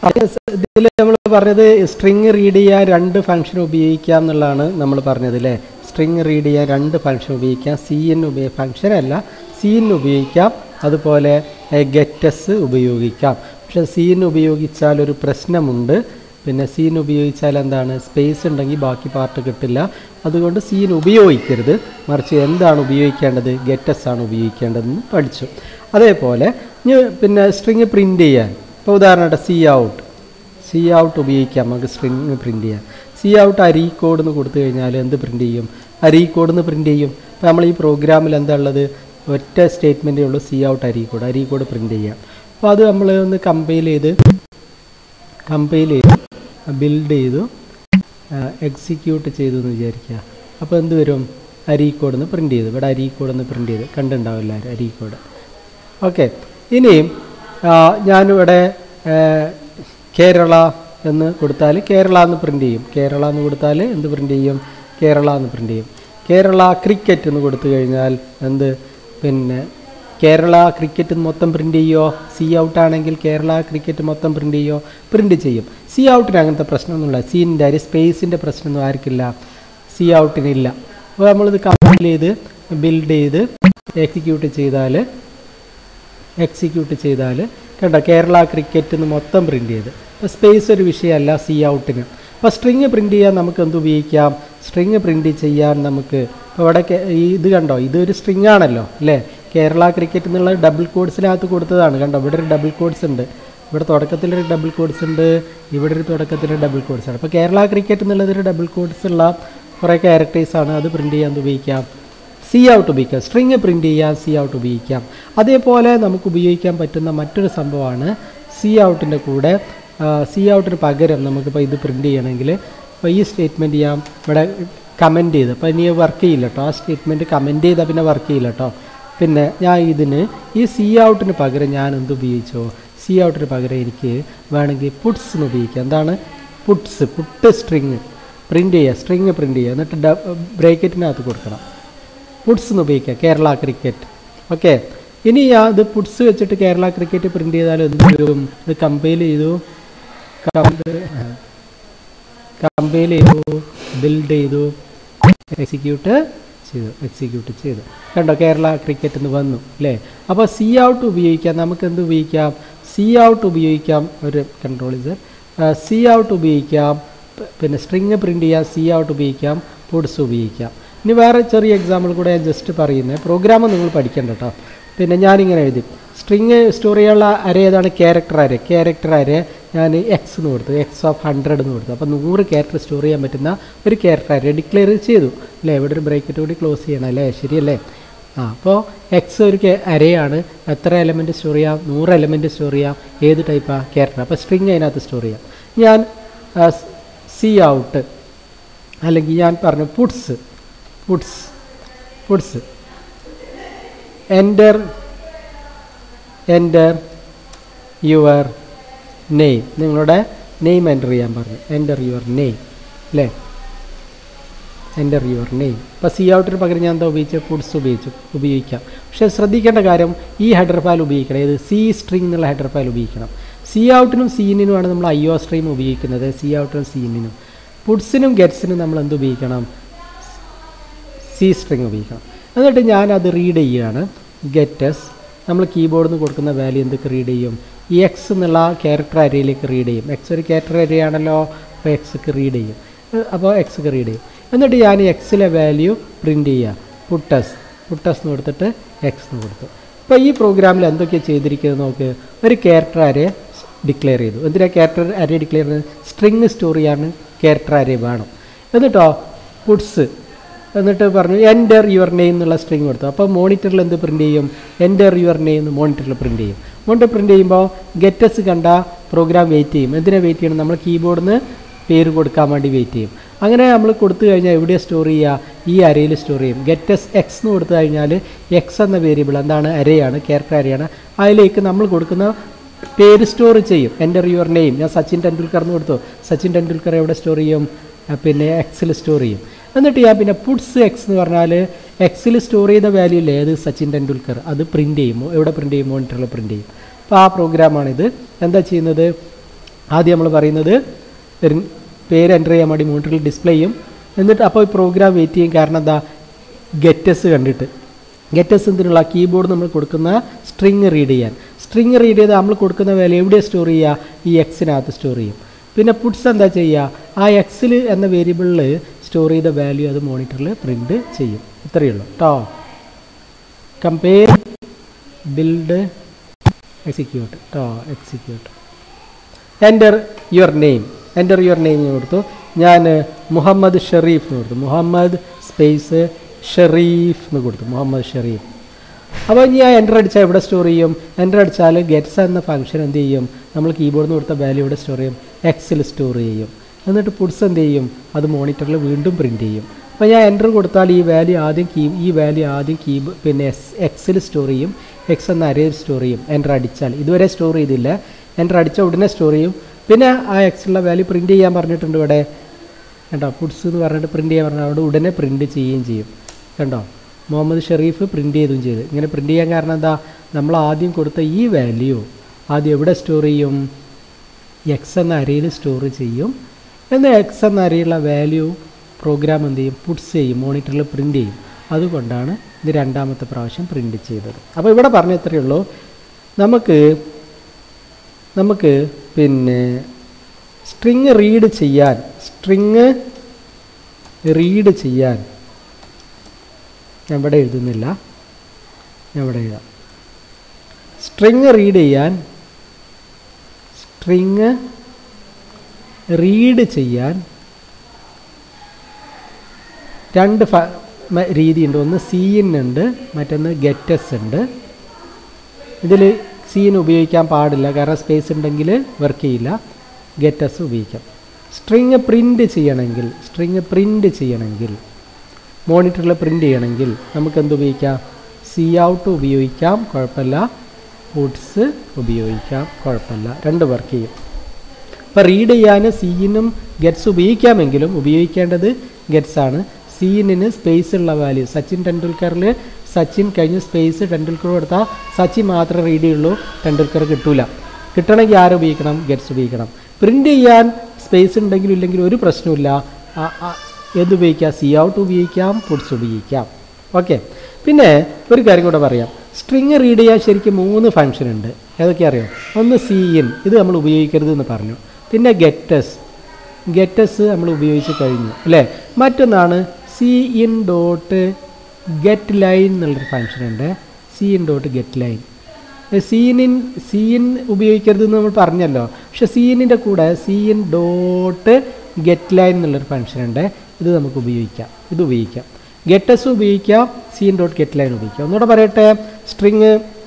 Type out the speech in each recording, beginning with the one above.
ഇതിൽ നമ്മൾ പറഞ്ഞത് സ്ട്രിങ് റീഡ് ചെയ്യാൻ രണ്ട് ഫംഗ്ഷൻ ഉപയോഗിക്കാം എന്നുള്ളതാണ് നമ്മൾ പറഞ്ഞത് അല്ലേ സ്ട്രിങ് റീഡ് ചെയ്യാൻ രണ്ട് ഫംഗ്ഷൻ ഉപയോഗിക്കാം സി എൻ ഉപയോഗ ഫംഗ്ഷൻ അല്ല സി എൻ ഉപയോഗിക്കാം അതുപോലെ ഗെറ്റസ് ഉപയോഗിക്കാം പക്ഷേ സി എൻ ഉപയോഗിച്ചാൽ ഒരു പ്രശ്നമുണ്ട് പിന്നെ സീൻ ഉപയോഗിച്ചാൽ എന്താണ് സ്പേസ് ഉണ്ടെങ്കിൽ ബാക്കി പാർട്ട് കിട്ടില്ല അതുകൊണ്ട് സീൻ ഉപയോഗിക്കരുത് മറിച്ച് എന്താണ് ഉപയോഗിക്കേണ്ടത് ഗെറ്റസ് ആണ് ഉപയോഗിക്കേണ്ടതെന്ന് പഠിച്ചു അതേപോലെ ഇനി പിന്നെ സ്ട്രിങ് പ്രിൻ്റ് ചെയ്യാൻ ഇപ്പോൾ ഉദാഹരണമായിട്ട് സി ഔട്ട് സി ഔട്ട് ഉപയോഗിക്കാം നമുക്ക് സ്ട്രിങ് പ്രിൻ്റ് ചെയ്യാം സി ഔട്ട് അരി കോഡ് എന്ന് കൊടുത്തു കഴിഞ്ഞാൽ എന്ത് പ്രിൻ്റ് ചെയ്യും അരി കോഡ് എന്ന് പ്രിൻ്റ് ചെയ്യും അപ്പോൾ നമ്മൾ ഈ പ്രോഗ്രാമിൽ എന്താ ഉള്ളത് ഒറ്റ സ്റ്റേറ്റ്മെൻറ്റേ ഉള്ളൂ സി ഔട്ട് അരി കോഡ് അരി കോഡ് പ്രിൻ്റ് ചെയ്യാം അപ്പോൾ അത് നമ്മൾ ഒന്ന് കമ്പൈൽ ചെയ്ത് കമ്പൈൽ ചെയ്തു ബിൽഡ് ചെയ്തു എക്സിക്യൂട്ട് ചെയ്തു എന്ന് വിചാരിക്കുക അപ്പോൾ എന്ത് വരും അരീക്കോഡ് എന്ന് പ്രിൻ്റ് ചെയ്തു ഇവിടെ അരീക്കോഡ് എന്ന് പ്രിൻ്റ് ചെയ്ത് കണ്ടുണ്ടാവും എല്ലാവരും അരീക്കോഡ് ഓക്കെ ഇനിയും ആ, ഞാനിവിടെ ആ, കേരള എന്ന് കൊടുത്താൽ കേരള എന്ന് പ്രിൻ്റ് ചെയ്യും കേരള എന്ന് കൊടുത്താൽ എന്ത് പ്രിൻ്റ് ചെയ്യും കേരള എന്ന് പ്രിൻ്റ് ചെയ്യും കേരള ക്രിക്കറ്റ് എന്ന് കൊടുത്തു കഴിഞ്ഞാൽ എന്ത് പിന്നെ കേരള ക്രിക്കറ്റ് മൊത്തം പ്രിൻ്റ് ചെയ്യുമോ സി ഔട്ട് ആണെങ്കിൽ കേരള ക്രിക്കറ്റ് മൊത്തം പ്രിൻ്റ് ചെയ്യുമോ പ്രിൻ്റ് ചെയ്യും സി ഔട്ടിന് അങ്ങനത്തെ പ്രശ്നമൊന്നുമില്ല സീനിൻ്റെ ഒരു സ്പേസിൻ്റെ പ്രശ്നമൊന്നും ആർക്കില്ല സി ഔട്ടിനില്ല അപ്പോൾ നമ്മളിത് കമ്പൈൽ ചെയ്ത് ബിൽഡ് ചെയ്ത് എക്സിക്യൂട്ട് ചെയ്താൽ എക്സിക്യൂട്ട് ചെയ്താൽ കണ്ടോ കേരള ക്രിക്കറ്റ് എന്ന് മൊത്തം പ്രിൻ്റ് ചെയ്ത് അപ്പോൾ സ്പേസ് ഒരു വിഷയമല്ല സി ഔട്ടിന് അപ്പോൾ സ്ട്രിങ് പ്രിൻ്റ് ചെയ്യാൻ നമുക്ക് എന്ത് ഉപയോഗിക്കാം സ്ട്രിങ് പ്രിൻ്റ് ചെയ്യാൻ നമുക്ക് ഇപ്പോൾ ഇവിടെ കെ- ഈ ഇത് കണ്ടോ ഇതൊരു സ്ട്രിങ് ആണല്ലോ അല്ലേ കേരള ക്രിക്കറ്റ് എന്നുള്ള ഡബിൾ കോഡ്സിനകത്ത് കൊടുത്തതാണ് കണ്ടോ ഇവിടെ ഒരു ഡബിൾ കോഡ്സ് ഉണ്ട് ഇവിടെ തുടക്കത്തിലൊരു ഡബിൾ കോഡ്സ് ഉണ്ട് ഇവിടെ ഒരു തുടക്കത്തിൽ ഡബിൾ കോഡ്സ് ആണ് അപ്പോൾ കേരള ക്രിക്കറ്റ് എന്നുള്ളത് ഒരു ഡബിൾ കോഡ്സ് ഉള്ള കുറേ ക്യാരക്ടേഴ്സാണ് അത് പ്രിൻ്റ് ചെയ്യാൻ ഉപയോഗിക്കാം സി ഔട്ട് ഉപയോഗിക്കാം സ്ട്രിങ് പ്രിൻ്റ് ചെയ്യാൻ സി ഔട്ട് ഉപയോഗിക്കാം അതേപോലെ നമുക്ക് ഉപയോഗിക്കാൻ പറ്റുന്ന മറ്റൊരു സംഭവമാണ് സി ഔട്ടിൻ്റെ കൂടെ സി ഔട്ടിന് പകരം നമുക്കിപ്പോൾ ഇത് പ്രിൻ്റ് ചെയ്യണമെങ്കിൽ ഇപ്പോൾ ഈ സ്റ്റേറ്റ്മെൻറ്റ് ചെയ്യാം ഇവിടെ കമൻറ്റ് ചെയ്ത് അപ്പോൾ ഇനി വർക്ക് ചെയ്യില്ല കേട്ടോ ആ സ്റ്റേറ്റ്മെൻറ്റ് കമൻറ്റ് ചെയ്താൽ പിന്നെ വർക്ക് ചെയ്യില്ല കേട്ടോ പിന്നെ ഞാൻ ഇതിന് ഈ സി ഔട്ടിന് പകരം ഞാൻ എന്ത് ഉപയോഗിച്ചോ സി ഔട്ടിന് പകരം എനിക്ക് വേണമെങ്കിൽ പുട്സ് എന്ന് ഉപയോഗിക്കാം എന്താണ് പുട്സ് പുട്ട് സ്ട്രിങ് പ്രിൻ്റ് ചെയ്യുക സ്ട്രിങ് പ്രിൻ്റ് ചെയ്യുക എന്നിട്ട് ഡ ബ്രേക്കറ്റിനകത്ത് കൊടുക്കണം പുട്സ് എന്ന് ഉപയോഗിക്കുക കേരള ക്രിക്കറ്റ് ഓക്കെ ഇനി ഞാൻ ഇത് പുട്സ് വെച്ചിട്ട് കേരള ക്രിക്കറ്റ് പ്രിൻ്റ് ചെയ്താൽ എന്ത് വരും ഇത് കമ്പൈൽ ചെയ്തു കമ്പൈൽ ചെയ്തു ബിൽഡ് ചെയ്തു എക്സിക്യൂട്ട് ചെയ്തു എക്സിക്യൂട്ട് ചെയ്തു കണ്ടോ കേരള ക്രിക്കറ്റ് എന്ന് വന്നു അല്ലേ അപ്പോൾ സി ഔട്ട് ഉപയോഗിക്കാം നമുക്ക് എന്ത് ഉപയോഗിക്കാം സി ഔട്ട് ഉപയോഗിക്കാം ഒരു കൺട്രോൾ ഇത് സി ഔട്ട് ഉപയോഗിക്കാം പ- പിന്നെ സ്ട്രിങ് പ്രിൻ്റ് ചെയ്യാം സി ഔട്ട് ഉപയോഗിക്കാം പുഡ്സ് ഉപയോഗിക്കാം ഇനി വേറെ ചെറിയ എക്സാമ്പിൾ കൂടെ ഞാൻ ജസ്റ്റ് പറയുന്നത് പ്രോഗ്രാം നിങ്ങൾ പഠിക്കണ്ട കേട്ടോ പിന്നെ ഞാനിങ്ങനെ എഴുതി സ്ട്രിങ് സ്റ്റോർ ചെയ്യാനുള്ള അര ഏതാണ് ക്യാരക്ടർ അര ക്യാരക്ടർ അര ഞാൻ എക്സ് എന്ന് കൊടുത്തു എക്സ് ഓഫ് ഹൺഡ്രഡ് എന്ന് കൊടുത്തു അപ്പോൾ നൂറ് ക്യാരക്ടർ സ്റ്റോർ ചെയ്യാൻ പറ്റുന്ന ഒരു ക്യാരക്ടർ അര ഡിക്ലെയർ ചെയ്തു അല്ലേ ഇവിടെ ഒരു ബ്രേക്കറ്റ് കൂടി ക്ലോസ് ചെയ്യണം അല്ലേ ശരിയല്ലേ ആ അപ്പോൾ എക്സ് ഒരു അരയാണ് എത്ര എലമെൻറ്റ് സ്റ്റോർ ചെയ്യാം നൂറ് എലമെൻറ്റ് സ്റ്റോർ ചെയ്യാം ഏത് ടൈപ്പാണ് ക്യാരക്ടർ അപ്പോൾ സ്ട്രിങ് അതിനകത്ത് സ്റ്റോർ ചെയ്യാം ഞാൻ സി ഔട്ട് അല്ലെങ്കിൽ ഞാൻ പറഞ്ഞു puts puts puts enter enter your name നിങ്ങളുടെ നെയിം എൻ്റർ ചെയ്യാൻ പറഞ്ഞു എൻ്റർ യുവർ നെയിം അല്ലേ എൻ്റർ യുവർ നെയിം ഇപ്പോൾ സി ഔട്ടിന് പകരം ഞാൻ എന്താ ഉപയോഗിച്ചത് പുഡ്സ് ഉപയോഗിച്ചു ഉപയോഗിക്കാം പക്ഷേ ശ്രദ്ധിക്കേണ്ട കാര്യം ഈ ഹെഡർ ഫയൽ ഉപയോഗിക്കണം ഏത് സി സ്ട്രിങ് എന്നുള്ള ഹെഡർ ഫയൽ ഉപയോഗിക്കണം സി ഔട്ടിനും സീനിനുമാണ് നമ്മൾ ഐ ഒ സ്ട്രീം ഉപയോഗിക്കുന്നത് സി ഔട്ടിനും സീനിനും പുഡ്സിനും ഗെറ്റ്സിനും നമ്മൾ എന്ത് ഉപയോഗിക്കണം സി സ്ട്രിങ് ഉപയോഗിക്കണം എന്നിട്ട് ഞാൻ അത് റീഡ് ചെയ്യുകയാണ് ഗെറ്റസ് നമ്മൾ കീബോർഡിൽ നിന്ന് കൊടുക്കുന്ന വാല്യൂ എന്തൊക്കെ റീഡ് ചെയ്യും ഈ എക്സ് എന്നുള്ള ക്യാരക്ടർ അരയിലേക്ക് റീഡ് ചെയ്യും എക്സ് ഒരു ക്യാരക്ടർ അരയാണല്ലോ അപ്പോൾ എക്സ്ക്ക് റീഡ് ചെയ്യും ഏഹ് അപ്പോൾ എക്സ്ക്ക് റീഡ് ചെയ്യും എന്നിട്ട് ഞാൻ എക്സിലെ വാല്യൂ പ്രിൻ്റ് ചെയ്യുക പുട്ടസ് പുട്ടസ് എന്ന് കൊടുത്തിട്ട് എക്സ് എന്ന് കൊടുത്തു ഇപ്പോൾ ഈ പ്രോഗ്രാമിൽ എന്തൊക്കെയാണ് ചെയ്തിരിക്കുന്നത് നോക്ക് ഒരു ക്യാരക്ടർ അരയെ ഡിക്ലെയർ ചെയ്തു എന്തിനാ ക്യാരക്ടർ അരയെ ഡിക്ലെയർ ചെയ്യുന്നത് സ്ട്രിങ് സ്റ്റോർ ചെയ്യാൻ ക്യാരക്ടർ അരയെ വേണം എന്നിട്ടോ പുട്സ് എന്നിട്ട് പറഞ്ഞു എൻ്റർ യുവർ നെയിം എന്നുള്ള സ്ട്രിങ് കൊടുത്തു അപ്പോൾ മോണിറ്ററിൽ എന്ത് പ്രിൻ്റ് ചെയ്യും എൻ്റർ യുവർ നെയിം എന്ന് മോണിറ്ററിൽ പ്രിൻ്റ് ചെയ്യും മോണിറ്റർ പ്രിൻ്റ് ചെയ്യുമ്പോൾ ഗെറ്റസ് കണ്ട പ്രോഗ്രാം വെയിറ്റ് ചെയ്യും എന്തിനാ വെയിറ്റ് ചെയ്യണം നമ്മൾ കീബോർഡിൽ നിന്ന് പേര് കൊടുക്കാൻ വേണ്ടി വെയിറ്റ് ചെയ്യും അങ്ങനെ നമ്മൾ കൊടുത്തു കഴിഞ്ഞാൽ എവിടെ സ്റ്റോർ ചെയ്യുക ഈ അരയിൽ സ്റ്റോർ ചെയ്യും ഗെറ്റസ് എക്സ് എന്ന് കൊടുത്തു കഴിഞ്ഞാൽ എക്സ് എന്ന വേരിയബിൾ എന്താണ് അരയാണ് ക്യാരക്ടർ അരയാണ് അതിലേക്ക് നമ്മൾ കൊടുക്കുന്ന പേര് സ്റ്റോർ ചെയ്യും എൻ്റർ യുവർ നെയിം ഞാൻ സച്ചിൻ ടെണ്ടുൽക്കർ എന്ന് കൊടുത്തു സച്ചിൻ ടെണ്ടുൽക്കർ എവിടെ സ്റ്റോർ ചെയ്യും ആ, പിന്നെ എക്സിൽ സ്റ്റോർ ചെയ്യും എന്നിട്ട് ഞാൻ പിന്നെ പുട്സ് എക്സ് എന്ന് പറഞ്ഞാൽ എക്സിൽ സ്റ്റോർ ചെയ്ത വാല്യൂ ഇല്ലേ ഏത് സച്ചിൻ ടെണ്ടുൽക്കർ അത് പ്രിൻ്റ് ചെയ്യും എവിടെ പ്രിൻ്റ് ചെയ്യും മോണിറ്ററിൽ പ്രിൻ്റ് ചെയ്യും അപ്പോൾ ആ പ്രോഗ്രാമാണിത് എന്താ ചെയ്യുന്നത് ആദ്യം നമ്മൾ പറയുന്നത് ഒരു പേര് എൻ്റർ ചെയ്യാൻ വേണ്ടി മോണിറ്ററിൽ ഡിസ്പ്ലേ ചെയ്യും എന്നിട്ട് അപ്പോൾ പ്രോഗ്രാം വെയിറ്റ് ചെയ്യും കാരണം എന്താ ഗെറ്റസ് കണ്ടിട്ട് ഗെറ്റസ് എന്തിനുള്ള കീബോർഡ് നമ്മൾ കൊടുക്കുന്ന സ്ട്രിങ് റീഡ് ചെയ്യാൻ സ്ട്രിങ് റീഡ് ചെയ്ത് നമ്മൾ കൊടുക്കുന്ന വാല്യൂ എവിടെ സ്റ്റോർ ചെയ്യുക ഈ എക്സിനകത്ത് സ്റ്റോർ ചെയ്യും പിന്നെ പുട്സ് എന്താ ചെയ്യുക ആ എക്സിൽ എന്ന വേരിയബിളിൽ സ്റ്റോർ ചെയ്ത വാല്യൂ അത് മോണിറ്ററിൽ പ്രിൻ്റ് ചെയ്യും ഇത്രയേ ഉള്ളൂ കേട്ടോ കമ്പയർ ബിൽഡ് എക്സിക്യൂട്ട് കേട്ടോ execute enter your name enter your name ഞാൻ കൊടുത്തു ഞാൻ മുഹമ്മദ് ഷെറീഫ് എന്ന് കൊടുത്തു മുഹമ്മദ് സ്പേസ് ഷെറീഫ് എന്ന് കൊടുത്തു മുഹമ്മദ് ഷെറീഫ് അപ്പോൾ ഇനി ആ എൻ്റർ അടിച്ചാൽ എവിടെ സ്റ്റോർ ചെയ്യും എൻ്റർ അടിച്ചാൽ ഗെറ്റ്സ് എന്ന ഫംഗ്ഷൻ എന്ത് ചെയ്യും നമ്മൾ കീബോർഡിൽ നിന്ന് കൊടുത്ത വാല്യൂ ഇവിടെ സ്റ്റോർ ചെയ്യും എക്സിൽ സ്റ്റോർ ചെയ്യും എന്നിട്ട് പുട്സ് എന്ത് ചെയ്യും അത് മോണിറ്ററിൽ വീണ്ടും പ്രിൻറ്റ് ചെയ്യും അപ്പോൾ ഞാൻ എൻ്റർ കൊടുത്താൽ ഈ വാല്യൂ ആദ്യം കീ ഈ വാല്യൂ ആദ്യം കീബ് പിന്നെ എസ് എക്സിൽ സ്റ്റോർ ചെയ്യും എക്സ് എന്ന അരയിൽ സ്റ്റോർ ചെയ്യും എൻ്റർ അടിച്ചാൽ ഇതുവരെ സ്റ്റോർ ചെയ്തില്ല എൻ്റർ അടിച്ച ഉടനെ സ്റ്റോർ ചെയ്യും പിന്നെ ആ എക്സിലുള്ള വാല്യൂ പ്രിൻറ്റ് ചെയ്യാൻ പറഞ്ഞിട്ടുണ്ട് ഇവിടെ കണ്ടോ പുട്സ് എന്ന് പറഞ്ഞിട്ട് പ്രിൻറ്റ് ചെയ്യാൻ പറഞ്ഞാൽ അവിടെ ഉടനെ പ്രിൻറ്റ് ചെയ്യുകയും ചെയ്യും കണ്ടോ മുഹമ്മദ് ഷെറീഫ് പ്രിൻറ്റ് ചെയ്തും ചെയ്ത് ഇങ്ങനെ പ്രിൻറ്റ് ചെയ്യാൻ കാരണം എന്താ നമ്മൾ ആദ്യം കൊടുത്ത ഈ വാല്യൂ ആദ്യം എവിടെ സ്റ്റോർ ചെയ്യും എക്സ് എന്ന അരയിൽ സ്റ്റോർ ചെയ്യും എന്നാൽ എക്സ് എന്ന അരയിലുള്ള വാല്യൂ പ്രോഗ്രാം എന്ത് ചെയ്യും പുട്സ് ചെയ്യും മോണിറ്ററിൽ പ്രിൻറ്റ് ചെയ്യും അതുകൊണ്ടാണ് ഇത് രണ്ടാമത്തെ പ്രാവശ്യം പ്രിൻറ്റ് ചെയ്തത് അപ്പോൾ ഇവിടെ പറഞ്ഞ ഇത്രയേ ഉള്ളൂ നമുക്ക് നമുക്ക് പിന്നെ സ്ട്രിങ് റീഡ് ചെയ്യാൻ സ്ട്രിങ് റീഡ് ചെയ്യാൻ ഞാൻ ഇവിടെ എഴുതുന്നില്ല ഞാൻ ഇവിടെ എഴുതാം സ്ട്രിങ് റീഡ് ചെയ്യാൻ സ്ട്രിങ് റീഡ് ചെയ്യാൻ രണ്ട് ഫ മ- രീതിയുണ്ട് ഒന്ന് സീൻ ഉണ്ട് മറ്റൊന്ന് ഗെറ്റസ് ഉണ്ട് ഇതിൽ സീൻ ഉപയോഗിക്കാൻ പാടില്ല കാരണം സ്പേസ് ഉണ്ടെങ്കിൽ വർക്ക് ചെയ്യില്ല ഗെറ്റസ് ഉപയോഗിക്കാം സ്ട്രിങ് പ്രിൻ്റ് ചെയ്യണമെങ്കിൽ സ്ട്രിങ് പ്രിൻ്റ് ചെയ്യണമെങ്കിൽ മോണിറ്ററിൽ പ്രിൻ്റ് ചെയ്യണമെങ്കിൽ നമുക്ക് എന്ത് ഉപയോഗിക്കാം സി ഔട്ട് ഉപയോഗിക്കാം കുഴപ്പമില്ല പുട്സ് ഉപയോഗിക്കാം കുഴപ്പമില്ല രണ്ട് വർക്ക് ചെയ്യും ഇപ്പോൾ റീഡ് ചെയ്യാൻ സീനും ഗെറ്റ്സ് ഉപയോഗിക്കാമെങ്കിലും ഉപയോഗിക്കേണ്ടത് ഗെറ്റ്സ് ആണ് സീനിന് സ്പേസ് ഉള്ള വാല്യൂ സച്ചിൻ ടെണ്ടുൽക്കറിൽ സച്ചിൻ കഴിഞ്ഞ് സ്പേസ് ടെണ്ടുൽക്കർ കൊടുത്താൽ സച്ചിൻ മാത്രമേ റീഡ് ചെയ്യുള്ളൂ ടെണ്ടുൽക്കർ കിട്ടൂല കിട്ടണമെങ്കിൽ ആര് ഉപയോഗിക്കണം ഗെറ്റ്സ് ഉപയോഗിക്കണം പ്രിൻ്റ് ചെയ്യാൻ സ്പേസ് ഉണ്ടെങ്കിലും ഇല്ലെങ്കിലും ഒരു പ്രശ്നമില്ല ആ- ആ- എന്ത് ഉപയോഗിക്കാം സി ഔട്ട് ഉപയോഗിക്കാം പുട്സ് ഉപയോഗിക്കാം ഓക്കെ പിന്നെ ഒരു കാര്യം കൂടെ പറയാം സ്ട്രിങ് റീഡ് ചെയ്യാൻ ശരിക്കും മൂന്ന് ഫംഗ്ഷൻ ഉണ്ട് ഏതൊക്കെ അറിയാം ഒന്ന് സി ഇൻ ഇത് നമ്മൾ ഉപയോഗിക്കരുത് എന്ന് പറഞ്ഞു പിന്നെ ഗെറ്റസ് ഗെറ്റസ് നമ്മൾ ഉപയോഗിച്ച് കഴിഞ്ഞു അല്ലേ മറ്റൊന്നാണ് C in dot get line എന്നുള്ളൊരു ഫംഗ്ഷൻ ഉണ്ട് C in dot get line സീനിൻ സീൻ ഉപയോഗിക്കരുത് എന്ന് നമ്മൾ പറഞ്ഞല്ലോ പക്ഷെ സീനിൻ്റെ കൂടെ സീൻ ഡോട്ട് ഗെറ്റ് ലൈൻ എന്നുള്ളൊരു ഫംഗ്ഷൻ ഉണ്ട് ഇത് നമുക്ക് ഉപയോഗിക്കാം ഇത് ഉപയോഗിക്കാം ഗെറ്റസ് ഉപയോഗിക്കാം സീൻ ഡോട്ട് ഗെറ്റ് ലൈൻ ഉപയോഗിക്കാം ഒന്നുകൂടെ പറയട്ടെ സ്ട്രിങ്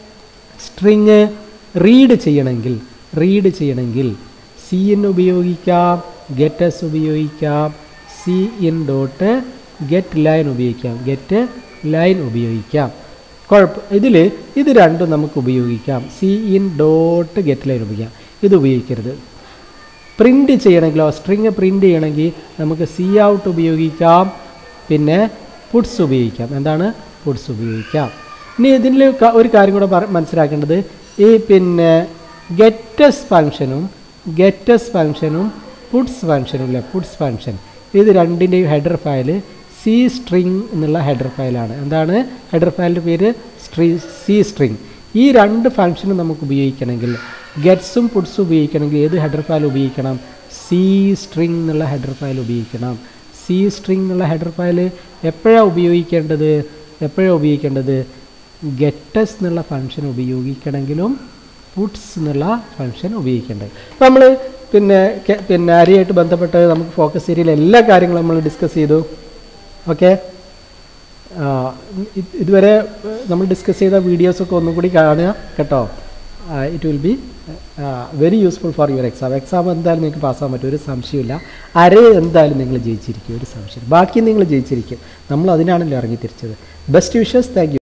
സ്ട്രിങ് റീഡ് ചെയ്യണമെങ്കിൽ റീഡ് ചെയ്യണമെങ്കിൽ സി ഇൻ ഉപയോഗിക്കാം ഗെറ്റസ് ഉപയോഗിക്കാം C in dot get line ഉപയോഗിക്കാം ഗെറ്റ് ലൈൻ ഉപയോഗിക്കാം കുഴപ്പം ഇതിൽ ഇത് രണ്ടും നമുക്ക് ഉപയോഗിക്കാം C in dot get line ഉപയോഗിക്കാം ഇത് ഉപയോഗിക്കരുത് പ്രിൻ്റ് ചെയ്യണമെങ്കിലോ സ്ട്രിങ് പ്രിൻ്റ് ചെയ്യണമെങ്കിൽ നമുക്ക് സി ഔട്ട് ഉപയോഗിക്കാം പിന്നെ പുട്സ് ഉപയോഗിക്കാം എന്താണ് പുട്സ് ഉപയോഗിക്കാം ഇനി ഇതിൽ ക- ഒരു കാര്യം കൂടെ പറ- മനസ്സിലാക്കേണ്ടത് ഈ പിന്നെ ഗെറ്റസ് ഫങ്ഷനും ഗെറ്റസ് ഫങ്ഷനും പുട്സ് ഫങ്ഷനും ഇല്ല പുട്സ് ഫങ്ഷൻ ഇത് രണ്ടിൻ്റെയും ഹെഡർ ഫയൽ സി സ്ട്രിങ് എന്നുള്ള ഹെഡർ ഫയലാണ് എന്താണ് ഹെഡർ ഫയലിൻ്റെ പേര് സ്ട്രീ സി സ്ട്രിങ് ഈ രണ്ട് ഫങ്ഷനും നമുക്ക് ഉപയോഗിക്കണമെങ്കിൽ ഗെറ്റ്സും പുട്സും ഉപയോഗിക്കണമെങ്കിൽ ഏത് ഹെഡർ ഫയൽ ഉപയോഗിക്കണം സി സ്ട്രിങ് എന്നുള്ള ഹെഡർ ഫയൽ ഉപയോഗിക്കണം സി സ്ട്രിങ് എന്നുള്ള ഹെഡർ ഫയൽ എപ്പോഴാണ് ഉപയോഗിക്കേണ്ടത് എപ്പോഴാണ് ഉപയോഗിക്കേണ്ടത് ഗെറ്റസ് എന്നുള്ള ഫങ്ഷൻ ഉപയോഗിക്കണമെങ്കിലും പുട്സ് എന്നുള്ള ഫങ്ഷൻ ഉപയോഗിക്കേണ്ടത് അപ്പോൾ നമ്മൾ പിന്നെ കെ- പിന്നെ അരിയായിട്ട് ബന്ധപ്പെട്ട് നമുക്ക് ഫോക്കസ് ഏരിയയിൽ എല്ലാ കാര്യങ്ങളും നമ്മൾ ഡിസ്കസ് ചെയ്തു ഓക്കെ ഇതുവരെ ഏഹ്, നമ്മൾ ഡിസ്കസ് ചെയ്ത വീഡിയോസൊക്കെ ഒന്നും കൂടി കാണുക കേട്ടോ it will be very useful for your exam exam എന്തായാലും നിങ്ങൾക്ക് പാസ്സാൻ പറ്റും ഒരു സംശയമില്ല അരേ എന്തായാലും നിങ്ങൾ ജയിച്ചിരിക്കും ഒരു സംശയം ബാക്കി നിങ്ങൾ ജയിച്ചിരിക്കും നമ്മൾ അതിനാണല്ലോ ഇറങ്ങി തിരിച്ചത് ബെസ്റ്റ് വിഷസ് താങ്ക് യു